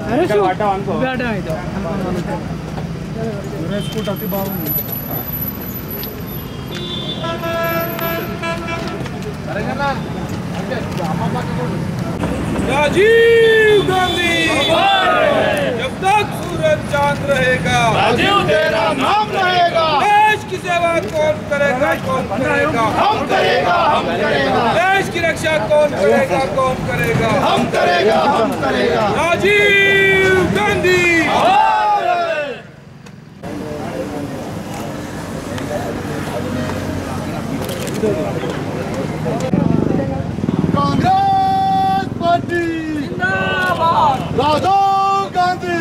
राजीव गांधी जब तक सूरज चांद रहेगा राजीव तेरा नाम रहेगा देश की सेवा कौन करेगा कौन करेगा हम करेगा हम करेगा देश की रक्षा कौन करेगा कौन करेगा हम करेगा हम करेगा राजीव गांधी कांग्रेस पार्टी राहुल गांधी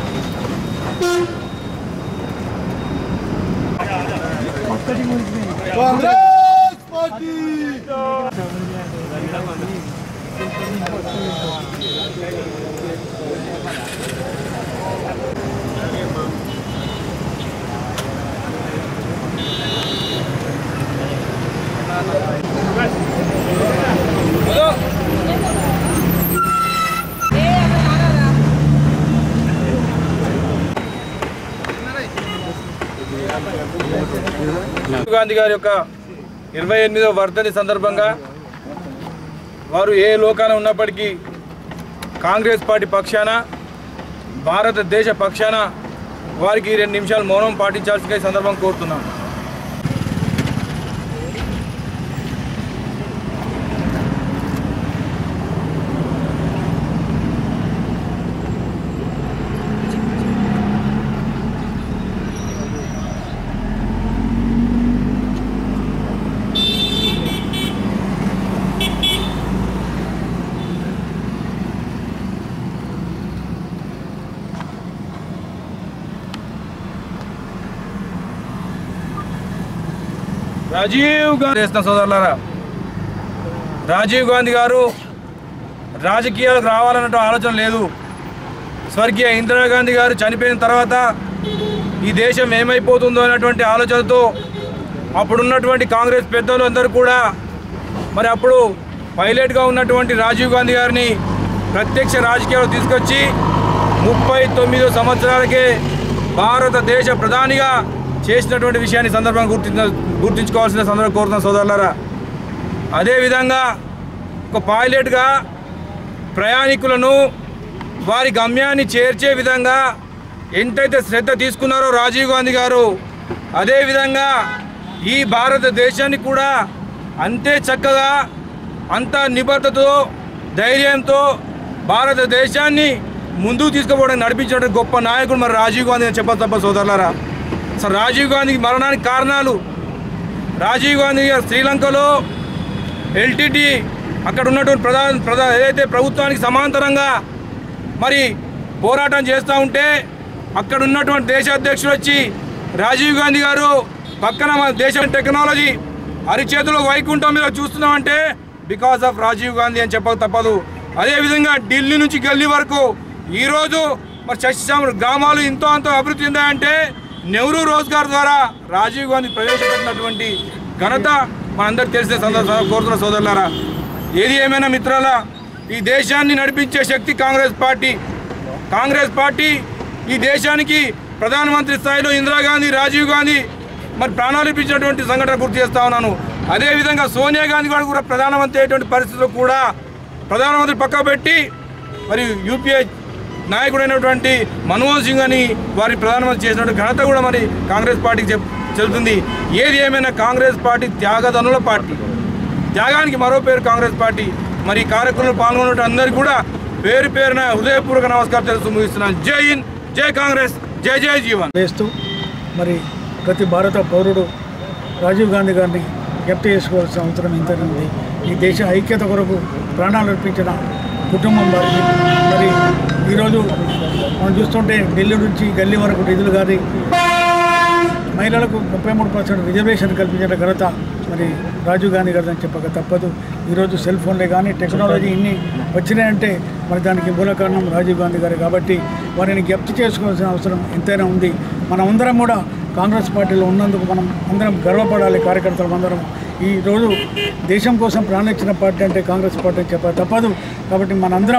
कांग्रेस पार्टी రాజీవ్ గాంధీ గారి యొక్క ఇరవై ఎనిమిదవ వర్ధని సందర్భంగా వారు ఏ లోకాన ఉన్నప్పటికీ కాంగ్రెస్ పార్టీ పక్షాన భారతదేశ పక్షాన వారికి రెండు నిమిషాలు మౌనం పాటించాల్సిన ఈ సందర్భం కోరుతున్నాం రాజీవ్ గాంధీ చేసిన సోదరులారా రాజీవ్ గాంధీ గారు రాజకీయాలకు రావాలన్నట్టు ఆలోచన లేదు స్వర్గీయ ఇందిరాగాంధీ గారు చనిపోయిన తర్వాత ఈ దేశం ఏమైపోతుందో అన్నటువంటి ఆలోచనతో అప్పుడున్నటువంటి కాంగ్రెస్ పెద్దలు అందరూ కూడా మరి అప్పుడు పైలట్గా ఉన్నటువంటి రాజీవ్ గాంధీ గారిని ప్రత్యక్ష రాజకీయాలు తీసుకొచ్చి ముప్పై తొమ్మిది సంవత్సరాలకే భారతదేశ ప్రధానిగా చేసినటువంటి విషయాన్ని ఈ సందర్భంగా గుర్తించ గుర్తుంచుకోవాల్సిన సందర్భం కోరుతున్న సోదరులారా అదేవిధంగా ఒక పైలట్గా ప్రయాణికులను వారి గమ్యాన్ని చేర్చే విధంగా ఎంతైతే శ్రద్ధ తీసుకున్నారో రాజీవ్ గాంధీ గారు అదేవిధంగా ఈ భారతదేశాన్ని కూడా అంతే చక్కగా అంత నిబద్ధతతో ధైర్యంతో భారతదేశాన్ని ముందుకు తీసుకుపోవడానికి నడిపించిన గొప్ప నాయకుడు మరి రాజీవ్ గాంధీ అని చెప్పాలి తప్ప సోదరులారా అసలు రాజీవ్ గాంధీ మరణానికి కారణాలు రాజీవ్ గాంధీ గారు శ్రీలంకలో ఎల్టీటీ అక్కడ ఉన్నటువంటి ప్రధాన ప్రధా ఏదైతే ప్రభుత్వానికి సమాంతరంగా మరి పోరాటం చేస్తూ ఉంటే అక్కడ ఉన్నటువంటి దేశ అధ్యక్షుడు వచ్చి రాజీవ్ గాంధీ గారు పక్కన మన దేశం టెక్నాలజీ అరిచేతిలో వైకుంఠం మీద చూస్తున్నామంటే బికాస్ ఆఫ్ రాజీవ్ గాంధీ అని చెప్పక తప్పదు అదేవిధంగా ఢిల్లీ నుంచి గల్లీ వరకు ఈరోజు మరి శశిశామ గ్రామాలు ఇంతో అంతో అభివృద్ధి చెందాయంటే నెహ్రూ రోజ్గార్ ద్వారా రాజీవ్ గాంధీ ప్రవేశపెట్టినటువంటి ఘనత మనందరికి తెలిసిన సందర్భంగా కోరుతున్న సోదరులారా ఏది ఏమైనా మిత్రాలా ఈ దేశాన్ని నడిపించే శక్తి కాంగ్రెస్ పార్టీ కాంగ్రెస్ పార్టీ ఈ దేశానికి ప్రధానమంత్రి స్థాయిలో ఇందిరాగాంధీ రాజీవ్ గాంధీ మరి ప్రాణాలు ఇప్పించినటువంటి సంఘటన గుర్తు చేస్తా ఉన్నాను అదేవిధంగా సోనియా గాంధీ గారు కూడా ప్రధానమంత్రి అయ్యేటువంటి పరిస్థితుల్లో కూడా ప్రధానమంత్రి పక్క పెట్టి మరి యూపీఐ నాయకుడైనటువంటి మన్మోహన్ సింగ్ అని వారి ప్రధానమంత్రి చేసినటువంటి ఘనత కూడా మరి కాంగ్రెస్ పార్టీకి చెప్ చెల్లుతుంది ఏది ఏమైనా కాంగ్రెస్ పార్టీ త్యాగదనుల పార్టీ త్యాగానికి మరో పేరు కాంగ్రెస్ పార్టీ మరి ఈ కార్యక్రమంలో పాల్గొన్న అందరికీ కూడా పేరు పేరున హృదయపూర్వక నమస్కారం తెలుస్తూ ముగిస్తున్నాను జై హింద్ జై కాంగ్రెస్ జై జై జీవన్ వేస్తూ మరి ప్రతి భారత పౌరుడు రాజీవ్ గాంధీ గారిని జ్ఞప్తి చేసుకోవాల్సిన అవసరం ఎంతైనా ఉంది ఈ దేశ ఐక్యత కొరకు ప్రాణాలు అర్పించిన కుటుంబం వారికి మరి ఈరోజు మనం చూస్తుంటే ఢిల్లీ నుంచి గల్లీ వరకు నిధులు కానీ మహిళలకు ముప్పై మూడు పర్సెంట్ రిజర్వేషన్ కల్పించిన ఘనత మరి రాజీవ్ గాంధీ గారిని చెప్పక తప్పదు ఈరోజు సెల్ ఫోన్లే కానీ టెక్నాలజీ ఇన్ని వచ్చినాయంటే మరి దానికి మూల కారణం రాజీవ్ గాంధీ గారు కాబట్టి వారిని జ్ఞప్తి చేసుకోవాల్సిన అవసరం ఎంతైనా ఉంది మనం అందరం కూడా కాంగ్రెస్ పార్టీలో ఉన్నందుకు మనం అందరం గర్వపడాలి కార్యకర్తలు అందరం ఈ రోజు దేశం కోసం ప్రాణించిన పార్టీ అంటే కాంగ్రెస్ పార్టీ అని చెప్ప తప్పదు కాబట్టి మనందరం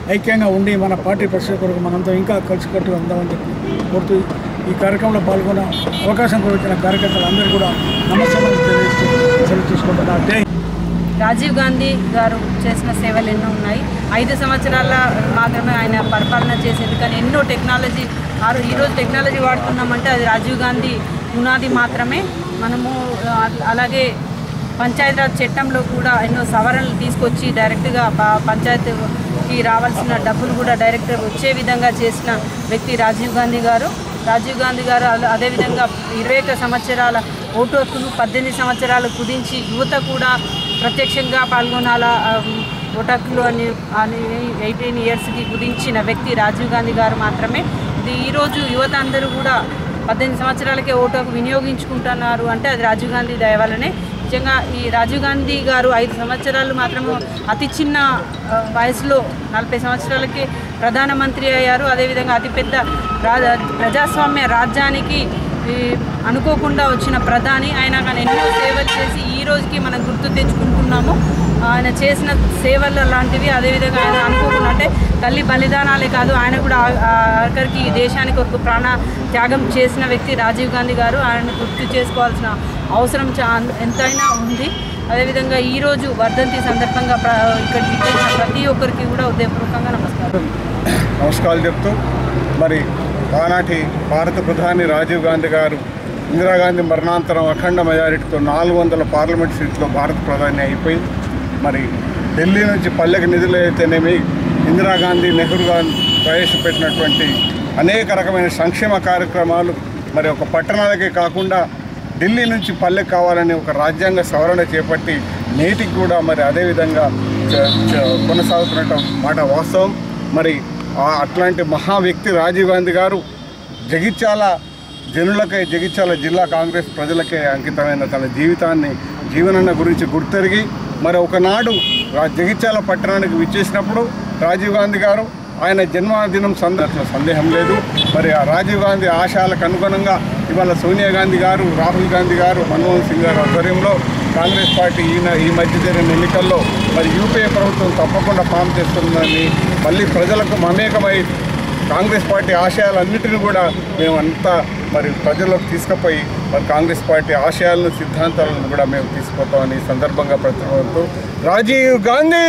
ఐక్యంగా ఉండి మన పార్టీ పరిస్థితి కొరకు మనంతా ఇంకా కలిసికట్టుగా ఉందామని చెప్పి కోరుతూ ఈ కార్యక్రమంలో పాల్గొన్న అవకాశం కొరికిన కార్యకర్తలందరూ కూడా నమస్కారం తెలియజేస్తూ సెలవు తీసుకుంటున్నారు జై రాజీవ్ గాంధీ గారు చేసిన సేవలు ఎన్నో ఉన్నాయి ఐదు సంవత్సరాల మాత్రమే ఆయన పరిపాలన చేసేది కానీ ఎన్నో టెక్నాలజీ ఆ రో- ఈరోజు టెక్నాలజీ వాడుతున్నామంటే అది రాజీవ్ గాంధీ పునాది మాత్రమే మనము ఆ, అలాగే పంచాయతీరాజ్ చట్టంలో కూడా ఎన్నో సవరణలు తీసుకొచ్చి డైరెక్ట్గా ప- పంచాయతీకి రావాల్సిన డబ్బులు కూడా డైరెక్ట్ వచ్చే విధంగా చేసిన వ్యక్తి రాజీవ్ గాంధీ గారు రాజీవ్ గాంధీ గారు అలా- అదేవిధంగా ఇరవై ఒక్క సంవత్సరాల ఓటు హక్కును పద్దెనిమిది సంవత్సరాలు కుదించి యువత కూడా ప్రత్యక్షంగా పాల్గొనాలా ఆ, ఓటు హక్కులు అని అని ఎయిటీన్ ఇయర్స్కి కుదించిన వ్యక్తి రాజీవ్ గాంధీ గారు మాత్రమే ఇది ఈరోజు యువత అందరూ కూడా పద్దెనిమిది సంవత్సరాలకే ఓటు హక్కు వినియోగించుకుంటున్నారు అంటే అది రాజీవ్ గాంధీ దయ వల్లనే నిజంగా ఈ రాజీవ్ గాంధీ గారు ఐదు సంవత్సరాలు మాత్రము అతి చిన్న ఆ, వయసులో నలభై సంవత్సరాలకి ప్రధానమంత్రి అయ్యారు అదేవిధంగా అతిపెద్ద రా ప్రజాస్వామ్య రాజ్యానికి ఈ, అనుకోకుండా వచ్చిన ప్రధాని ఆయన కానీ ఎన్నో సేవలు చేసి ఈ రోజుకి మనం గుర్తు తెచ్చుకుంటున్నాము ఆయన చేసిన సేవలు లాంటివి అదేవిధంగా ఆయన అనుకోకుండా అంటే తల్లి బలిదానాలే కాదు ఆయన కూడా ఆ- ఆ ఆఖరికి ఈ దేశానికి ఒక ప్రాణ త్యాగం చేసిన వ్యక్తి రాజీవ్ గాంధీ గారు ఆయన గుర్తు చేసుకోవాల్సిన అవసరం చా ఎంతైనా ఉంది అదేవిధంగా ఈరోజు వర్ధంతి సందర్భంగా ప్ర ఇక్కడికి విచ్చేసిన ప్రతి ఒక్కరికి కూడా ఉదయపూర్వకంగా నమస్కారం నమస్కారాలు చెప్తూ మరి ఆనాటి భారత ప్రధాని రాజీవ్ గాంధీ గారు ఇందిరాగాంధీ మరణాంతరం అఖండ మెజారిటీతో నాలుగు వందల పార్లమెంట్ సీట్లో భారత ప్రధాని అయిపోయి మరి ఢిల్లీ నుంచి పల్లెకి నిధులు అయితేనేమి ఇందిరాగాంధీ నెహ్రూ గాంధీ ప్రవేశపెట్టినటువంటి అనేక రకమైన సంక్షేమ కార్యక్రమాలు మరి ఒక పట్టణాలకే కాకుండా ఢిల్లీ నుంచి పల్లెకి కావాలని ఒక రాజ్యాంగ సవరణ చేపట్టి నేటికి కూడా మరి అదేవిధంగా చ- చ- కొనసాగుతున్నట్టు మాట వాస్తవం మరి ఆ అట్లాంటి మహా వ్యక్తి రాజీవ్ గాంధీ గారు జగిత్యాల జనులకై జగిత్యాల జిల్లా కాంగ్రెస్ ప్రజలకే అంకితమైన తన జీవితాన్ని జీవనన్న గురించి గుర్తెరిగి మరి ఒకనాడు రా జగిత్యాల పట్టణానికి విచ్చేసినప్పుడు రాజీవ్ గాంధీ గారు ఆయన జన్మదినం సందర్భంలో సందేహం లేదు మరి ఆ రాజీవ్ గాంధీ ఆశయాలకు అనుగుణంగా ఇవాళ సోనియా గాంధీ గారు రాహుల్ గాంధీ గారు మన్మోహన్ సింగ్ గారు ఆధ్వర్యంలో కాంగ్రెస్ పార్టీ ఈయన ఈ మధ్య జరిగిన ఎన్నికల్లో మరి యూపీఏ ప్రభుత్వం తప్పకుండా ఫామ్ చేస్తుందని మళ్ళీ ప్రజలకు మమేకమై కాంగ్రెస్ పార్టీ ఆశయాలన్నిటిని కూడా మేము అంతా మరి ప్రజల్లోకి తీసుకుపోయి మరి కాంగ్రెస్ పార్టీ ఆశయాలను సిద్ధాంతాలను కూడా మేము తీసుకుపోతామని ఈ సందర్భంగా ప్రతిపాదిస్తూ రాజీవ్ గాంధీ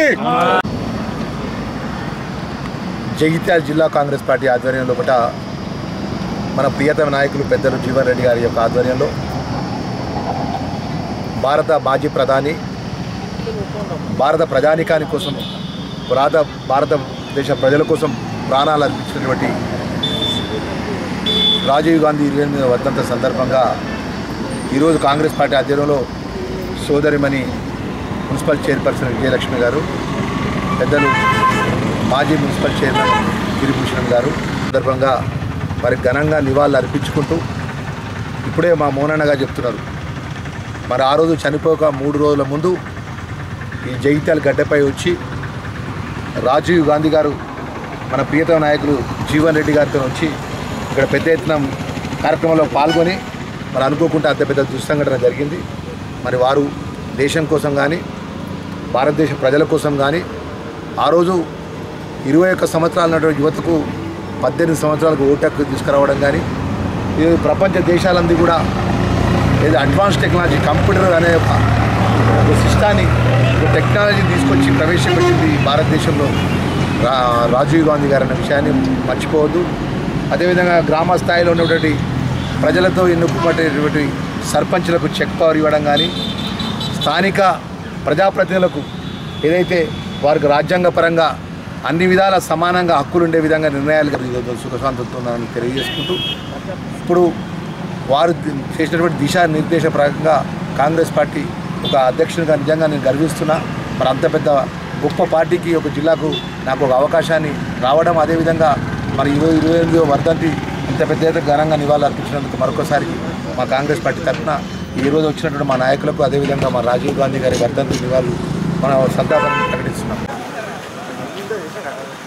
జగిత్యాల జిల్లా కాంగ్రెస్ పార్టీ ఆధ్వర్యంలో ఒకట మన ప్రియతమ నాయకులు పెద్దలు జీవన్ రెడ్డి గారి యొక్క ఆధ్వర్యంలో భారత మాజీ ప్రధాని భారత ప్రజానికాని కోసం భారత భారతదేశ ప్రజల కోసం ప్రాణాలు అర్పించినటువంటి రాజీవ్ గాంధీ ఇరవై ఎనిమిదవ వర్ధంత సందర్భంగా ఈరోజు కాంగ్రెస్ పార్టీ ఆధ్వర్యంలో సోదరిమణి మున్సిపల్ చైర్పర్సన్ విజయలక్ష్మి గారు పెద్దలు మాజీ మున్సిపల్ చైర్మన్ గిరిభూషణ్ గారు సందర్భంగా మరి ఘనంగా నివాళులు అర్పించుకుంటూ ఇప్పుడే మా మోనన్నగా చెప్తున్నారు మరి ఆ రోజు చనిపోక మూడు రోజుల ముందు ఈ జగిత్యాల గడ్డపై వచ్చి రాజీవ్ గాంధీ గారు మన ప్రియతమ నాయకులు జీవన్ రెడ్డి గారితో వచ్చి ఇక్కడ పెద్ద ఎత్తున కార్యక్రమంలో పాల్గొని మరి అనుకోకుండా అంత పెద్ద దుస్సంఘటన జరిగింది మరి వారు దేశం కోసం కానీ భారతదేశ ప్రజల కోసం కానీ ఆ రోజు ఇరవై ఒక్క సంవత్సరాల ఉన్నటువంటి యువతకు పద్దెనిమిది సంవత్సరాలకు ఓటు హక్కు తీసుకురావడం కానీ ఈ ప్రపంచ దేశాలందరూ కూడా ఏదో అడ్వాన్స్ టెక్నాలజీ కంప్యూటర్ అనే ఒక ఒక సిస్టాన్ని ఒక టెక్నాలజీ తీసుకొచ్చి ప్రవేశపెట్టింది భారతదేశంలో రా రాజీవ్ గాంధీ గారు అనే విషయాన్ని మర్చిపోవద్దు అదేవిధంగా గ్రామ స్థాయిలో ఉన్నటువంటి ప్రజలతో ఎన్నుకున్నటువంటి సర్పంచ్లకు చెక్ పవర్ ఇవ్వడం కానీ స్థానిక ప్రజాప్రతినిధులకు ఏదైతే వారికి రాజ్యాంగపరంగా అన్ని విధాల సమానంగా హక్కులు ఉండే విధంగా నిర్ణయాలు ఈరోజు సుఖశాంతంతో ఉన్నారని తెలియజేసుకుంటూ ఇప్పుడు వారు ది- చేసినటువంటి దిశానిర్దేశ ప్రకారంగా కాంగ్రెస్ పార్టీ ఒక అధ్యక్షునిగా నిజంగా నేను గర్విస్తున్నా మరి అంత పెద్ద గొప్ప పార్టీకి ఒక జిల్లాకు నాకు ఒక అవకాశాన్ని రావడం అదేవిధంగా మరి ఇరవై ఇరవై ఎనిమిదో వర్ధంతి ఇంత పెద్ద ఎత్తున ఘనంగా నివాళులు అర్పించినందుకు మరొకసారి మా కాంగ్రెస్ పార్టీ తరఫున ఈ రోజు వచ్చినటువంటి మా నాయకులకు అదేవిధంగా మా రాజీవ్ గాంధీ గారి వర్ధంతి నివాళులు మన సంతాపాన్ని ప్రకటిస్తున్నాం